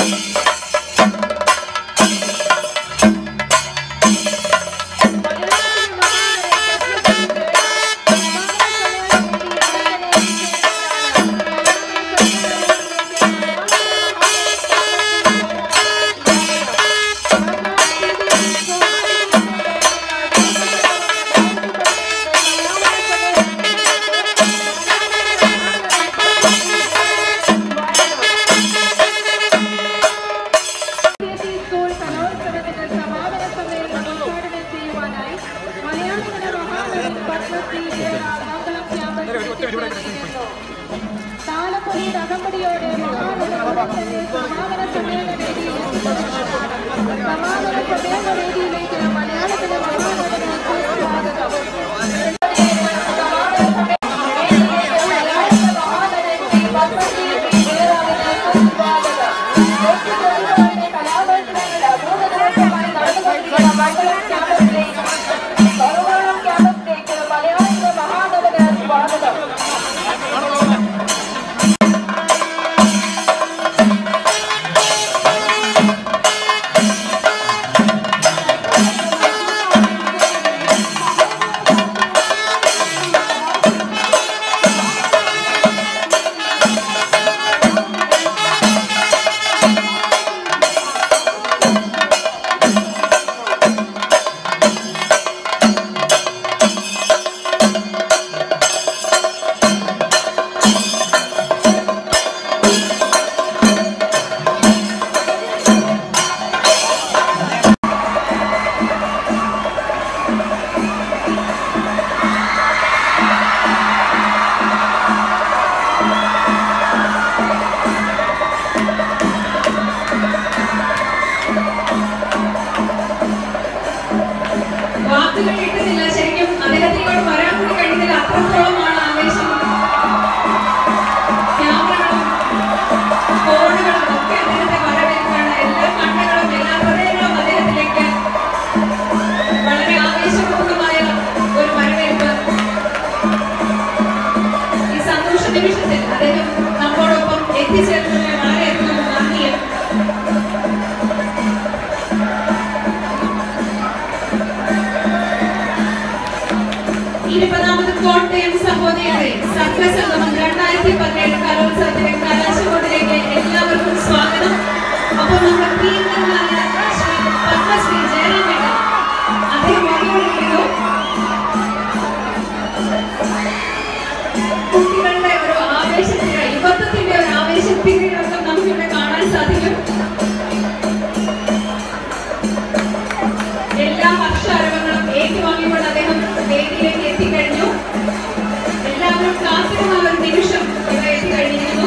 school കലോത്സവത്തിന്റെ സമാപന സമ്മേളനം ഉദ്ഘാടനം ചെയ്യുവാനായി മലയാളത്തിലെ മഹാനടൻ പത്മശ്രീ ജയറാം മംഗളം ക്യാമ്പസിൽ താലപ്പൊലിയുടെ അകമ്പടിയോടെ മഹാനടൻ തന്നെ സമാപന സമ്മേളന വേദിയിൽ സമാപന സമ്മേളന വേദിയിലേക്ക് മലയാളത്തിലെ മഹാനടന് സ്വാഗതം മലയാളത്തിലെ മഹാനടന് സ്വാഗതം വാക്കുകൾ കിട്ടുന്നില്ല ശരിക്കും അദ്ദേഹത്തിനോട് വരാൻ കൂടി കഴിയുന്നില്ല അത്രത്തോളമാണ് ആവേശം ക്യാമറകളും ഫോണുകളും ഒക്കെ അദ്ദേഹത്തെ വരവേൽക്കുകയാണ് എല്ലാ കണ്ണുകളും എല്ലാ ഹൃദയങ്ങളും അദ്ദേഹത്തിലേക്ക് വളരെ ആവേശപൂർണ്ണമായ ഒരു വരവേൽപ്പ് ഈ സന്തോഷ നിമിഷത്തിൽ അദ്ദേഹം നമ്മോടൊപ്പം എത്തിച്ചേർന്നതിന് വളരെയധികം നന്ദിയും ഇരുപതാമത് കോട്ടയം സഹോദരിയുടെ സർഗസംഗമം രണ്ടായിരത്തി പതിനേഴ് കലോത്സവത്തിന്റെ കലാശകോട്ടിലേക്ക് എല്ലാവർക്കും സ്വാഗതം അപ്പോൾ നമ്മുടെ പ്രിയങ്കരനായ ശ്രീ പത്മശ്രീ ജയറാമേട്ടൻ അദ്ദേഹം വന്നുകൊണ്ടിരിക്കുന്നു കുട്ടികളുടെ ഒരു ആവേശത്തിന് യുവത്വത്തിന്റെ ഒരു ആവേശത്തിനൊക്കെ നമുക്കിവിടെ കാണാൻ സാധിക്കും എല്ലാ ഹർഷാരവങ്ങളും ഏറ്റുവാങ്ങിക്കൊണ്ട് അദ്ദേഹം വേദിയിലേക്ക് എത്തിക്കഴിഞ്ഞു എല്ലാവരും കാത്തിരുന്ന ഒരു നിമിഷം ഇവിടെ എത്തിക്കഴിഞ്ഞിരിക്കുന്നു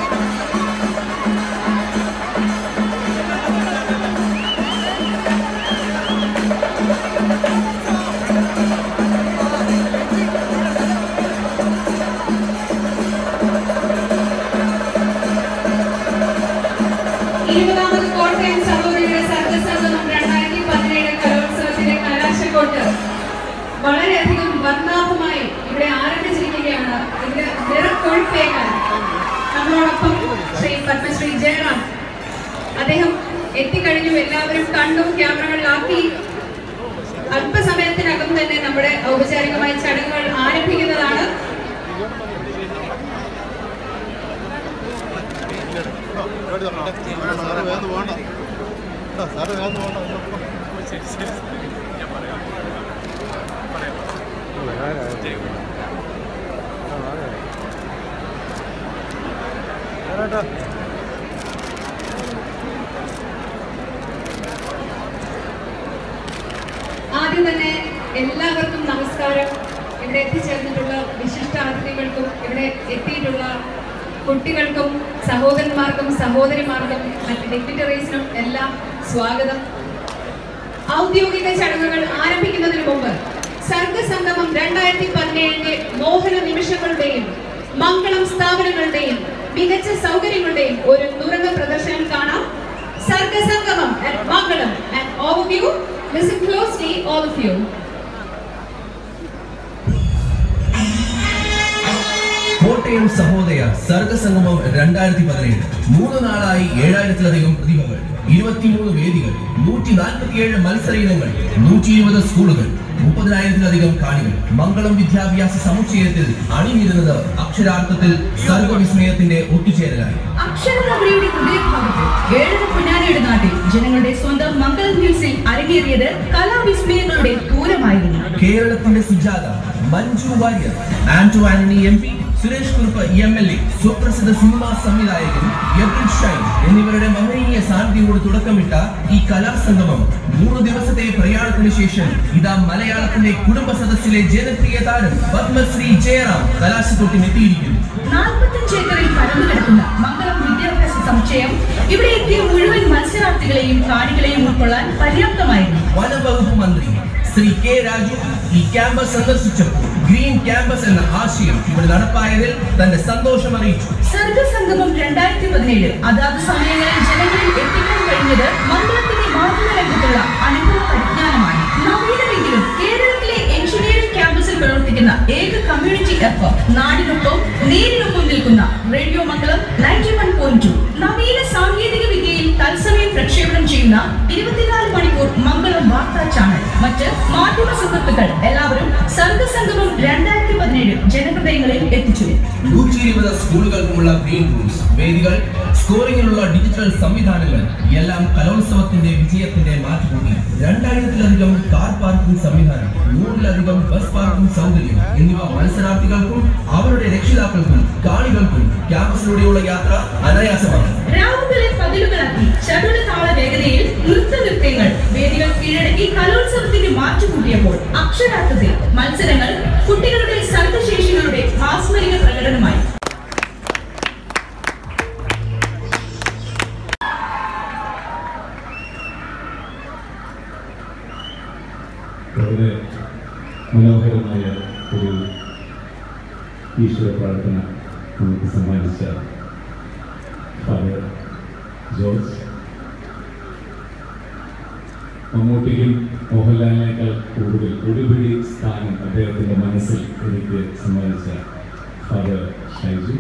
ഇരുപതാമത് കോട്ടയം സഹോദരിയുടെ സർഗസംഗമം രണ്ടായിരത്തി പതിനേഴ് കലോത്സവത്തിന്റെ കലാശക്കോട്ട് വളരെയധികം വർണ്ണാഭമായി ഇവിടെ ആരംഭിച്ചിരിക്കുകയാണ് ഇതിന്റെ നിറക്കൊഴുപ്പേക്കാൻ നമ്മളോടൊപ്പം ശ്രീ പത്മശ്രീ ജയറാം അദ്ദേഹം എത്തിക്കഴിഞ്ഞു എല്ലാവരും കണ്ടു ക്യാമറകളിലാക്കി അല്പസമയത്തിനകം തന്നെ നമ്മുടെ ഔപചാരികമായ ചടങ്ങുകൾ ആരംഭിക്കുന്നതാണ് സാറ് വേഗം പോകണ്ട സാറ് വേഗം പോകണ്ട ആദ്യം തന്നെ എല്ലാവർക്കും നമസ്കാരം ഇവിടെ എത്തിച്ചേർന്നിട്ടുള്ള വിശിഷ്ട അതിഥികൾക്കും ഇവിടെ എത്തിയിട്ടുള്ള കുട്ടികൾക്കും സഹോദരന്മാർക്കും സഹോദരിമാർക്കും മറ്റ് ഡിഗ്നിറ്ററീസിനും എല്ലാം സ്വാഗതം ഔദ്യോഗിക ചടങ്ങുകൾ ആരംഭിക്കുന്നതിന് മുമ്പ് സർഗസംഗമം രണ്ടായിരത്തി പതിനേഴിന്റെ മോഹന നിമിഷങ്ങളുടെയും മംഗളം സ്ഥാപനങ്ങളുടെയും മികച്ച സൗകര്യങ്ങളുടെയും ഒരു തുറന്ന പ്രദർശനം കാണാം സർഗസംഗമം at Mangalam and overview listen closely all of you Kottayam Sahodaya സർഗസംഗമം രണ്ടായിരത്തി പതിനേഴ് മൂന്ന് നാളായി ഏഴായിരത്തിലധികം പ്രതിഭകൾ ഇരുപത്തിമൂന്ന് വേദികൾ നൂറ്റി നാൽപ്പത്തിയേഴ് മത്സര ഇനങ്ങൾ നൂറ്റി ഇരുപത് സ്കൂളുകൾ മുപ്പതിനായിരത്തിലധികം കാണികൾ മംഗളം വിദ്യാഭ്യാസ സമുച്ചയത്തിൽ അണിനിരുന്നത് അക്ഷരാർത്ഥത്തിൽ സർഗവിസ്മയത്തിന്റെ ഒത്തുചേരലായി അക്ഷരനഗരിയുടെ ഹൃദയഭാഗത്ത് ഏഴര പൊന്നാനയുടെ നാട്ടിൽ ജനങ്ങളുടെ സ്വന്തം മംഗളം ഹിൽസിൽ അരങ്ങേറിയത് കലാവിസ്മയങ്ങളുടെ പൂരമായിരുന്നു കേരളത്തിന്റെ Sujatha Manju Warrier Anto Antony M P Suresh Kurup M L A സുപ്രസിദ്ധ സിനിമാ സംവിധായകൻ എബ്രിൻ ഷൈൻ എന്നിവരുടെ മഹനീയ സാന്നിധ്യത്തോട് തുടക്കമിട്ട ഈ കലാസംഗമം മൂന്ന് ദിവസത്തെ പ്രയാണത്തിന് ശേഷം ഇതാ മലയാളത്തിന്റെ കുടുംബ സദസ്സിലെ ജനപ്രിയ താരം പത്മശ്രീ ജയറാം കലാശത്തോട്ടിൽ എത്തിയിരിക്കുന്നു നാൽപ്പത്തഞ്ച് ഏക്കറിൽ പരന്നു കിടക്കുന്ന മംഗളം വിദ്യാഭ്യാസ സമുച്ചയം ഇവിടെ എത്തിയ മുഴുവൻ മത്സരാർത്ഥികളെയും കാണികളെയും ഉൾക്കൊള്ളാൻ പര്യാപ്തമായിരുന്നു വനവകുപ്പ് മന്ത്രി ശ്രീ കെ രാജു ഈ ക്യാമ്പസ് സന്ദർശിച്ചപ്പോൾ ഗ്രീൻ ക്യാമ്പസ് എന്ന ആശയം ഇവിടെ നടപ്പായതിൽ തന്റെ സന്തോഷം അറിയിച്ചു സർഗസംഗമം രണ്ടായിരത്തി പതിനേഴ് അതാത് സമയങ്ങളിൽ ജനങ്ങളിൽ എത്തിക്കാൻ കഴിഞ്ഞത് മംഗളത്തിന്റെ മാധ്യമ രംഗത്തുള്ള അനുഭവ പരിജ്ഞാനമാണ് നവീനമെങ്കിലും കേരളത്തിലെ എഞ്ചിനീയറിംഗ് ക്യാമ്പസിൽ പ്രവർത്തിക്കുന്ന ഏക കമ്മ്യൂണിറ്റി എഫ് നാടിനൊപ്പം നേരിനൊപ്പം നിൽക്കുന്ന radio Mangalam ninety one point two നവീന സാങ്കേതിക വിദ്യയിൽ തത്സമയം പ്രക്ഷേപണം ചെയ്യുന്ന ഇരുപത്തിനാല് മണിക്കൂർ മംഗളം വാർത്താ ചാനൽ മറ്റ് മാധ്യമ സുഹൃത്തുക്കൾ എല്ലാവരും സർഗസംഗമം രണ്ടായിരത്തി പതിനേഴ് ജനഹൃദയങ്ങളിൽ എത്തിച്ചു നൂറ്റി ഇരുപത് സ്കൂളുകൾക്കുമുള്ള ഗ്രീൻ റൂംസ് വേദികൾ സ്കോറിംഗിലുള്ള ഡിജിറ്റൽ സംവിധാനങ്ങൾ എല്ലാം കലോത്സവത്തിന്റെ വിജയത്തിന്റെ മാറ്റുകൂടി രണ്ടായിരത്തിലധികം കാർ പാർക്കിംഗ് സംവിധാനം നൂറിലധികം ബസ് പാർക്കിംഗ് സൗകര്യം എന്നിവ മത്സരാർത്ഥികൾക്കും അവരുടെ രക്ഷിതാക്കൾക്കും കാണികൾക്കും ക്യാമ്പസിലൂടെയുള്ള യാത്ര അനായാസമാണ് രാവുകളെ പതിലുകളാക്കി ചടുല താള വേഗതയിൽ നൃത്തനൃത്യങ്ങൾ വേദികൾ കീഴടക്കി കലോത്സവത്തിന്റെ മാറ്റുകൂട്ടിയപ്പോൾ അക്ഷരാർത്ഥത്തിൽ മത്സരങ്ങൾ കുട്ടികളുടെ സർഗശേഷികളുടെ മാസ്മരിക പ്രകടനമായി വളരെ മനോഹരമായ ഒരു ഈശ്വര പ്രാർത്ഥന നമുക്ക് സമ്മാനിച്ച ഫാദർ ജോർജ് മമ്മൂട്ടിയും മോഹൻലാലിനേക്കാൾ കൂടുതൽ ഒരുപിടി സ്ഥാനം അദ്ദേഹത്തിൻ്റെ മനസ്സിൽ എനിക്ക് സമ്മാനിച്ച ഫാദർ ഷൈജു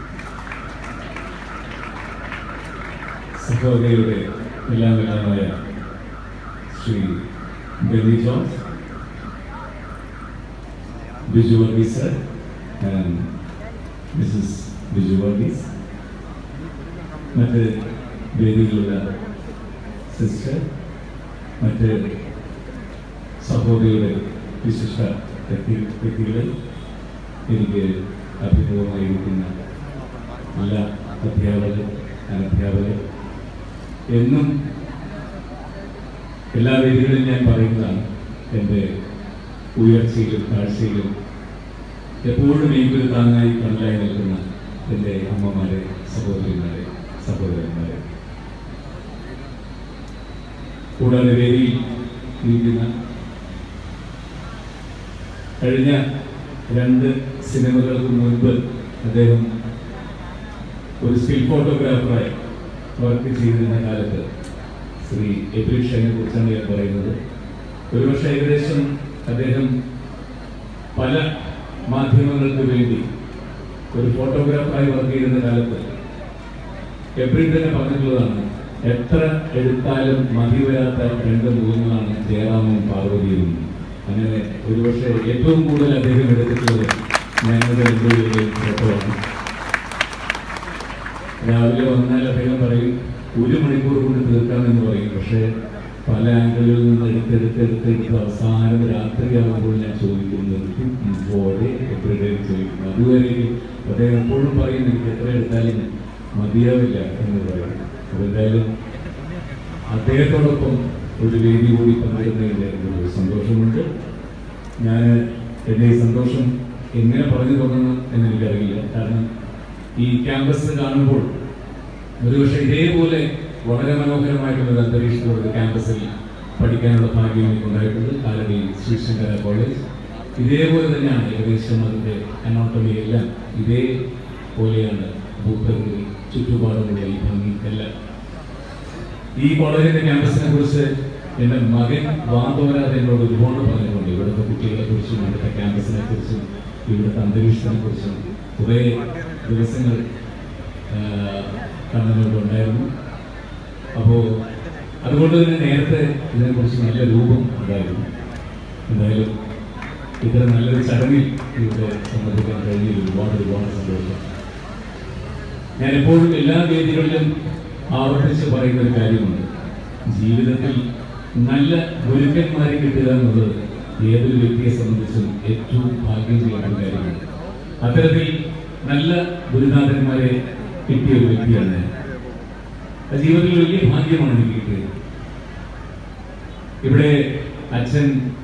സഹോദരിയുടെ എല്ലാം എല്ലാമായ Shri Benny George Biju Varghese sir and Mrs Biju Varghese മറ്റ് വേദിയിലുള്ള സിസ്റ്റർ മറ്റ് സഹോദരിയുടെ വിശിഷ്ട വ്യക്തി വ്യക്തികളെ എനിക്ക് അഭിമുഖമായിരിക്കുന്ന എല്ലാ അധ്യാപകർ അനധ്യാപകർ എന്നും എല്ലാ വേദികളിലും ഞാൻ പറയുന്നതാണ് എൻ്റെ ഉയർച്ചയിലും താഴ്ചയിലും എപ്പോഴും എനിക്കൊരു താങ്ങായി കണ്ണലായി നിൽക്കുന്ന എൻ്റെ അമ്മമാരെ സഹോദരിമാരെ സഹോദരന്മാരെ കൂടാതെ വേദിയിൽ ഇരിക്കുന്ന കഴിഞ്ഞ രണ്ട് സിനിമകൾക്ക് മുൻപ് അദ്ദേഹം ഒരു സ്റ്റിൽ ഫോട്ടോഗ്രാഫറായി വർക്ക് ചെയ്തിരുന്ന കാലത്ത് ശ്രീ എബ്രിൽ ഷൈനെ കുറിച്ചാണ് ഞാൻ പറയുന്നത് ഒരുപക്ഷെ ഏകദേശം അദ്ദേഹം പല മാധ്യമങ്ങൾക്ക് വേണ്ടി ഒരു ഫോട്ടോഗ്രാഫറായി വർക്ക് ചെയ്യുന്ന കാലത്ത് എബ്രിൽ തന്നെ പറഞ്ഞിട്ടുള്ളതാണ് എത്ര എടുത്താലും മതി വരാത്ത രണ്ട് മുഖങ്ങളാണ് ജയറാമും പാർവതിയും അങ്ങനെ ഒരുപക്ഷെ ഏറ്റവും കൂടുതൽ അദ്ദേഹം എടുത്തിട്ടുള്ളത് ഞങ്ങളുടെ രണ്ടുപേരുടെയും ഫോട്ടോയാണ് രാവിലെ വന്നാൽ അദ്ദേഹം പറയും ഒരു മണിക്കൂർ കൊണ്ട് തീർക്കാമെന്ന് പറയും പക്ഷേ പല ആംഗിളിൽ നിന്ന് എടുത്തെടുത്തെടുത്തെടുത്ത് അവസാനം രാത്രിയാകുമ്പോൾ ഞാൻ ചോദിക്കുന്നത് പോലെ എപ്പോഴും ചോദിക്കുന്നു അതുവരെ അദ്ദേഹം എപ്പോഴും പറയും എനിക്ക് എത്ര എടുത്താലും മതിയാവില്ല എന്ന് പറയും അപ്പോൾ എന്തായാലും അദ്ദേഹത്തോടൊപ്പം ഒരു വേദി കൂടി പങ്കിടുന്നതിൻ്റെ ഒരു സന്തോഷമുണ്ട് ഞാൻ എൻ്റെ ഈ സന്തോഷം എങ്ങനെ പറഞ്ഞു തുടങ്ങണം എന്ന് എനിക്കറിയില്ല കാരണം ഈ ക്യാമ്പസ് കാണുമ്പോൾ ഒരുപക്ഷെ ഇതേപോലെ വളരെ മനോഹരമായിട്ടുള്ള ഒരു അന്തരീക്ഷത്തോടെ ഒരു ക്യാമ്പസിൽ പഠിക്കാനുള്ള ഭാഗ്യം എനിക്കുണ്ടായിട്ടുണ്ട് കാലടി ശ്രീശങ്കര കോളേജ് ഇതേപോലെ തന്നെയാണ് ഏകദേശം അതിൻ്റെ അനോട്ടമി എല്ലാം ഇതേപോലെയാണ് ഭൂപ്രകൃതി ചുറ്റുപാടുമുള്ള ഈ ഭംഗി എല്ലാം ഈ കോളേജിന്റെ ക്യാമ്പസിനെ കുറിച്ച് എൻ്റെ മകൻ വാന്തോരാതെ എന്നോട് ഒരുപാട് പറഞ്ഞിട്ടുണ്ട് ഇവിടുത്തെ കുട്ടികളെ കുറിച്ചും ഇവിടുത്തെ ക്യാമ്പസിനെ കുറിച്ചും ഇവിടുത്തെ അന്തരീക്ഷത്തിനെ കുറിച്ചും കുറേ ദിവസങ്ങൾ കണ്ണനോടുണ്ടായിരുന്നു അപ്പോൾ അതുകൊണ്ട് തന്നെ നേരത്തെ ഇതിനെക്കുറിച്ച് നല്ല രൂപം ഉണ്ടായിരുന്നു എന്തായാലും ഇത്ര നല്ലൊരു ചടങ്ങിൽ ഇവിടെ സംബന്ധിക്കാൻ കഴിഞ്ഞതിൽ ഒരുപാട് ഒരുപാട് സന്തോഷം ഞാൻ എപ്പോഴും എല്ലാ വേദികളിലും ആവർത്തിച്ച് പറയുന്ന ഒരു കാര്യമുണ്ട് ജീവിതത്തിൽ നല്ല ഗുരുക്കന്മാരെ കിട്ടുക എന്നുള്ളത് ഏതൊരു വ്യക്തിയെ സംബന്ധിച്ചും ഏറ്റവും ഭാഗ്യം ചെയ്യുന്ന ഒരു കാര്യമാണ് അത്തരത്തിൽ നല്ല ഗുരുനാഥന്മാരെ കിട്ടിയ ഒരു വ്യക്തിയാണ് ഞാൻ അത് ജീവിതത്തിൽ വലിയ ഭാഗ്യമാണ് എനിക്ക് കിട്ടിയത് ഇവിടെ അച്ഛൻ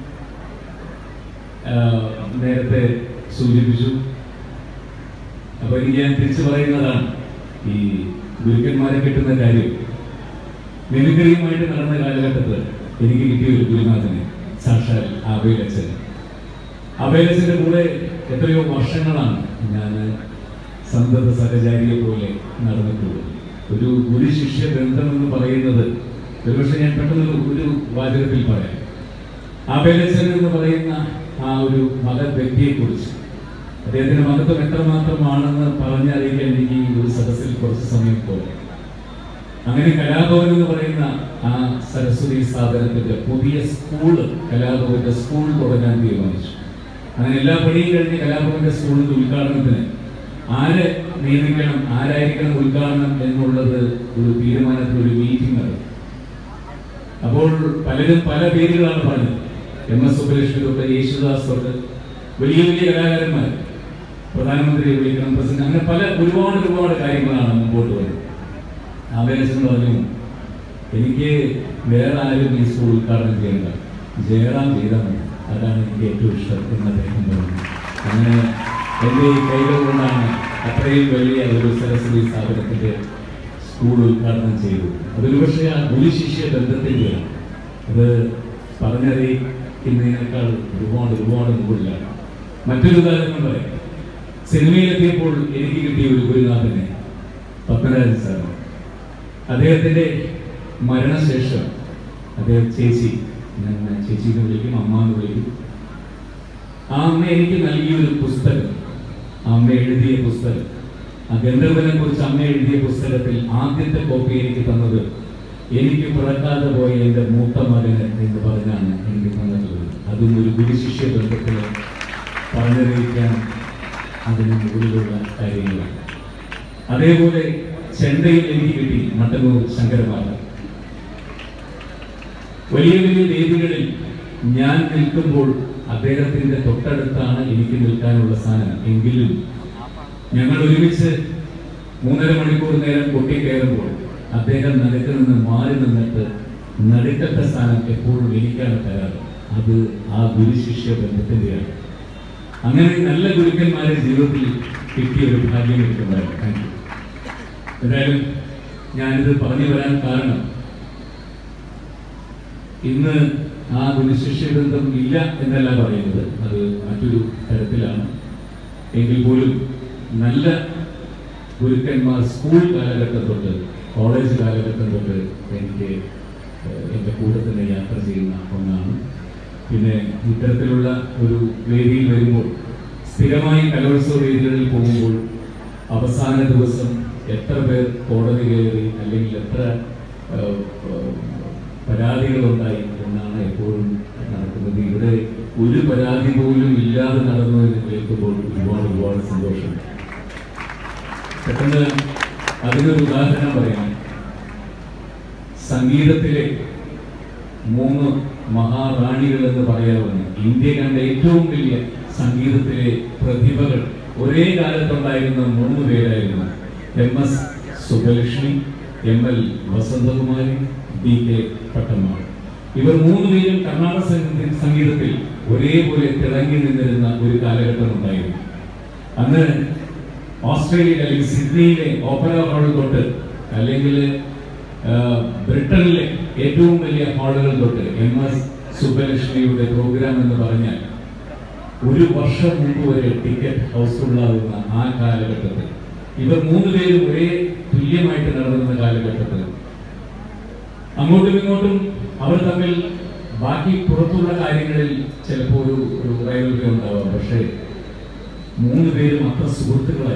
ആ, നേരത്തെ സൂചിപ്പിച്ചു അപ്പൊ എനിക്ക് ഞാൻ തിരിച്ചു പറയുന്നതാണ് ഈ ഗുരുക്കന്മാരെ കിട്ടുന്ന കാര്യം മിമിക്രിയുമായിട്ട് നടന്ന കാലഘട്ടത്തിൽ എനിക്ക് കിട്ടിയ ഒരു ഗുരുനാഥനെ സാക്ഷാൽ ആബേലച്ഛൻ ആബേലച്ഛന്റെ കൂടെ എത്രയോ വർഷങ്ങളാണ് ഞാൻ സന്തത സഹചാരിയെ പോലെ നടന്നിട്ടുള്ളത് ഒരു ഗുരു ശിഷ്യ ബന്ധം എന്ന് പറയുന്നത് ഒരുപക്ഷെ ഞാൻ പെട്ടെന്ന് ഒരു വാചകത്തിൽ പറയാം ആബേലച്ഛൻ എന്ന് പറയുന്ന ആ ഒരു മഹത് വ്യക്തിയെക്കുറിച്ച് അദ്ദേഹത്തിന്റെ മഹത്വം എത്രമാത്രമാണെന്ന് പറഞ്ഞറിയിക്കാൻ എനിക്ക് ഈ ഒരു സദസ്സിൽ കുറച്ച് സമയം പോലെ അങ്ങനെ കലാഭവൻ എന്ന് പറയുന്ന ആ സരസ്വതി സ്ഥാപനത്തിന്റെ പുതിയ സ്കൂള് കലാഭവന്റെ സ്കൂൾ തുടങ്ങാൻ തീരുമാനിച്ചു അങ്ങനെ എല്ലാ പണിയും കഴിഞ്ഞ് കലാഭവന്റെ സ്കൂളിന്റെ ഉദ്ഘാടനത്തിന് ആരെ നിയമിക്കണം ആരായിരിക്കണം ഉദ്ഘാടനം എന്നുള്ളത് ഒരു തീരുമാനത്തിൽ ഒരു മീറ്റിംഗ് നടന്നു അപ്പോൾ പലരും പല പേരുകളാണ് പറഞ്ഞത് എം എസ് സുബ്ബലക്ഷ്മി തൊട്ട് യേശുദാസ് തൊട്ട് വലിയ വലിയ കലാകാരന്മാർ പ്രധാനമന്ത്രിയെ വിളിക്കണം പ്രസിഡന്റ് അങ്ങനെ പല ഒരുപാട് ഒരുപാട് കാര്യങ്ങളാണ് മുമ്പോട്ട് വരുന്നത് ആവേശം പറഞ്ഞു എനിക്ക് വേറെ ആരും ഈ സ്കൂൾ ഉദ്ഘാടനം ചെയ്യണ്ട ജയറാം ചെയ്താൽ മതി അതാണ് എനിക്ക് ഏറ്റവും ഇഷ്ടം എന്ന് അദ്ദേഹം പറഞ്ഞു അങ്ങനെ എൻ്റെ ഈ കൈകൾ കൊണ്ടാണ് അത്രയും വലിയ ഒരു സരസ്വതി സ്ഥാപനത്തിന്റെ സ്കൂൾ ഉദ്ഘാടനം ചെയ്തു അതൊരു പക്ഷേ ആ ഗുരുശിഷ്യ ബന്ധത്തിൻ്റെയാണ് അത് പറഞ്ഞറിയിക്കുന്നതിനേക്കാൾ ഒരുപാട് ഒരുപാട് മുകളിലാണ് മറ്റൊരു ഉദാഹരണം പറയാം സിനിമയിലെത്തിയപ്പോൾ എനിക്ക് കിട്ടിയ ഒരു ഗുരുനാഥനെ പത്മരാജൻ സാറാണ് അദ്ദേഹത്തിന്റെ മരണശേഷം അദ്ദേഹം ചേച്ചി ഞാൻ ചേച്ചിന്ന് വിളിക്കും അമ്മ എന്ന് വിളിക്കും ആ അമ്മ എനിക്ക് നൽകിയ ഒരു പുസ്തകം ആ അമ്മ എഴുതിയ പുസ്തകം ആ ഗന്ധർവനെ കുറിച്ച് അമ്മ എഴുതിയ പുസ്തകത്തിൽ ആദ്യത്തെ കോപ്പി എനിക്ക് തന്നത് എനിക്ക് പിറക്കാതെ പോയ എൻ്റെ മൂത്ത മകന് എന്ന് പറഞ്ഞാണ് എനിക്ക് തന്നിട്ടുള്ളത് അതും ഒരു ഗുരുശിഷ്യ ബന്ധത്തിൽ പറഞ്ഞറിയിക്കാൻ അതിന് മുകളിലുള്ള കാര്യങ്ങളാണ് അതേപോലെ ചെണ്ടയിൽ എനിക്ക് കിട്ടി മട്ടന്നൂർ ശങ്കരമാല വലിയ വലിയ വേദികളിൽ ഞാൻ നിൽക്കുമ്പോൾ അദ്ദേഹത്തിന്റെ തൊട്ടടുത്താണ് എനിക്ക് നിൽക്കാനുള്ള സ്ഥാനം എങ്കിലും ഞങ്ങൾ ഒരുമിച്ച് മൂന്നര മണിക്കൂർ നേരം കൊട്ടിക്കയറുമ്പോൾ അദ്ദേഹം നടുക്ക് നിന്ന് മാറി നിന്നിട്ട് നടുക്കത്തെ സ്ഥാനം എപ്പോഴും എനിക്കാണ് തരാറ് അത് ആ ഗുരുശിഷ്യ ബന്ധത്തിന്റെയാണ് അങ്ങനെ നല്ല ഗുരുക്കന്മാരെ ജീവിതത്തിൽ കിട്ടിയ ഒരു ഭാഗ്യം എനിക്കുണ്ടായിരുന്നു താങ്ക് യു എന്തായാലും ഞാനിത് പറഞ്ഞു വരാൻ കാരണം ഇന്ന് ആ ഗുരുശിഷ്യ ബന്ധം ഇല്ല എന്നല്ല പറയുന്നത് അത് മറ്റൊരു തരത്തിലാണ് എങ്കിൽ പോലും നല്ല ഗുരുക്കന്മാർ സ്കൂൾ കാലഘട്ടം തൊട്ട് കോളേജ് കാലഘട്ടം തൊട്ട് എനിക്ക് ഏഹ്, എൻ്റെ കൂടെ തന്നെ യാത്ര ചെയ്യുന്ന ഒന്നാണ് പിന്നെ ഇത്തരത്തിലുള്ള ഒരു വേദിയിൽ വരുമ്പോൾ സ്ഥിരമായി കലോത്സവ വേദികളിൽ പോകുമ്പോൾ അവസാന ദിവസം എത്ര പേർ കോടതി കയറി അല്ലെങ്കിൽ എത്ര ഏഹ്, ഏഹ്, പരാതികളുണ്ടായി എന്നാണ് എപ്പോഴും നടക്കുന്നത് ഇവിടെ ഒരു പരാതി പോലും ഇല്ലാതെ നടന്നതിന് കേൾക്കുമ്പോൾ ഒരുപാട് ഒരുപാട് സന്തോഷം പെട്ടെന്ന് അതിനൊരു ഉദാഹരണം പറയാം സംഗീതത്തിലെ മൂന്ന് മഹാറാണികൾ എന്ന് പറയാവുന്ന ഇന്ത്യ കണ്ട ഏറ്റവും വലിയ സംഗീതത്തിലെ പ്രതിഭകൾ ഒരേ കാലത്തുണ്ടായിരുന്ന മൂന്ന് പേരായിരുന്നു M S Subbulakshmi M L Vasanthakumari D K Pattammal ഇവർ മൂന്ന് പേരും കർണാടക സംഗീത- സംഗീതത്തിൽ ഒരേപോലെ തിളങ്ങി നിന്നിരുന്ന ഒരു കാലഘട്ടം ഉണ്ടായിരുന്നു അന്ന് ഓസ്ട്രേലിയയിൽ അല്ലെങ്കിൽ സിഡ്നിയിലെ ഓപ്പറ ഹാൾ തൊട്ട് അല്ലെങ്കിൽ ആ, ബ്രിട്ടനിലെ ഏറ്റവും വലിയ ഹാളുകൾ തൊട്ട് എം എസ് സുബ്ബലക്ഷ്മിയുടെ പ്രോഗ്രാം എന്ന് പറഞ്ഞാൽ ഒരു വർഷം മുമ്പ് വരെ ടിക്കറ്റ് ഹൗസ്ഫുള്ളാകുന്ന ആ കാലഘട്ടത്തിൽ ഇവർ മൂന്ന് പേരും ഒരേ തുല്യമായിട്ട് നടന്നിരുന്ന കാലഘട്ടത്തിൽ അങ്ങോട്ടും ഇങ്ങോട്ടും അവർ തമ്മിൽ ബാക്കി പുറത്തുള്ള കാര്യങ്ങളിൽ ചിലപ്പോൾ ഒരു ഒരു റൈവൽറി ഉണ്ടാവാം പക്ഷേ മൂന്ന് പേരും അത്ര സുഹൃത്തുക്കളായിരുന്നു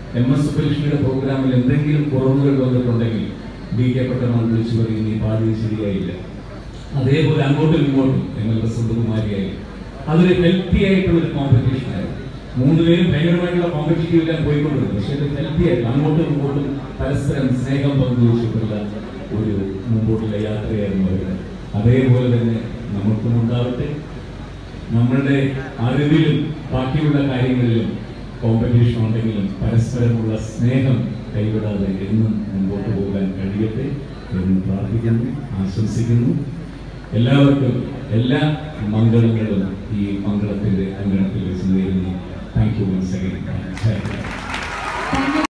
എം എസ് സുബ്ബലക്ഷ്മിയുടെ പ്രോഗ്രാമിൽ എന്തെങ്കിലും കുറവുകൾ വന്നിട്ടുണ്ടെങ്കിൽ ഡി കെ പട്ടണം വിളിച്ചു പറയും നീ പാടിയത് ശരിയായില്ല അതേപോലെ അങ്ങോട്ടും ഇങ്ങോട്ടും ഞങ്ങളുടെ സുന്ദരകുമാരിയായി അതൊരു ഹെൽത്തി ആയിട്ടുള്ള ഒരു കോമ്പറ്റീഷൻ ആയിരുന്നു മൂന്നുപേരും ഭയങ്കരമായിട്ടുള്ള കോമ്പറ്റീറ്റീവിലാണ് പോയിക്കൊണ്ടിരുന്നത് പക്ഷെ അത് ഹെൽത്തി ആയിട്ട് അങ്ങോട്ടും ഇങ്ങോട്ടും പരസ്പരം സ്നേഹം പങ്കുവച്ചിട്ടുള്ള ഒരു മുമ്പോട്ടുള്ള യാത്രയായിരുന്നു അവരുടെ അതേപോലെ തന്നെ നമുക്കും ഉണ്ടാവട്ടെ നമ്മളുടെ അറിവിലും ബാക്കിയുള്ള കാര്യങ്ങളിലും കോമ്പറ്റീഷൻ ഉണ്ടെങ്കിലും പരസ്പരമുള്ള സ്നേഹം കൈവിടാതെ എന്നും മുമ്പോട്ട് പോകാൻ കഴിയട്ടെ എന്ന് പ്രാർത്ഥിക്കുന്നു ആശംസിക്കുന്നു എല്ലാവർക്കും എല്ലാ മംഗളങ്ങളും ഈ മംഗളത്തിന്റെ അങ്കണത്തിൽ വെച്ച് നേരുന്നു താങ്ക് യു വൺസ് അഗൈൻ